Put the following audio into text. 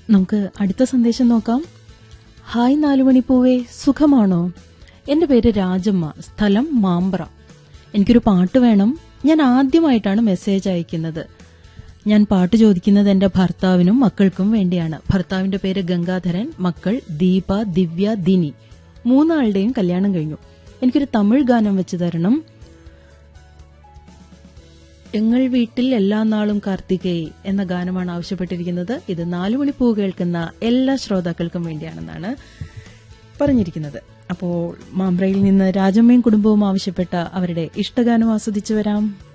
നമുക്ക് അടുത്ത സന്ദേശം നോക്കാം ഹായ് നാലുമണിപ്പൂവേ സുഖമാണോ എന്റെ പേര് രാജമ്മ സ്ഥലം മാമ്പ്ര എനിക്കൊരു പാട്ട് വേണം ഞാൻ ആദ്യമായിട്ടാണ് മെസ്സേജ് അയക്കുന്നത് ഞാൻ പാട്ട് ചോദിക്കുന്നത് എന്റെ ഭർത്താവിനും മക്കൾക്കും വേണ്ടിയാണ് ഭർത്താവിന്റെ പേര് ഗംഗാധരൻ മക്കൾ ദീപ ദിവ്യ ദിനി മൂന്നാളുടെയും കല്യാണം കഴിഞ്ഞു എനിക്കൊരു തമിഴ് ഗാനം വെച്ച് തരണം എങ്ങൾ വീട്ടിൽ എല്ലാ നാളും കാർത്തികേയി എന്ന ഗാനമാണ് ആവശ്യപ്പെട്ടിരിക്കുന്നത് ഇത് നാലു മണിപ്പൂ കേൾക്കുന്ന എല്ലാ ശ്രോതാക്കൾക്കും വേണ്ടിയാണെന്നാണ് പറഞ്ഞിരിക്കുന്നത് അപ്പോൾ മാമ്പ്രയിൽ നിന്ന് രാജമ്മയും കുടുംബവും ആവശ്യപ്പെട്ട അവരുടെ ഇഷ്ടഗാനം ആസ്വദിച്ചു വരാം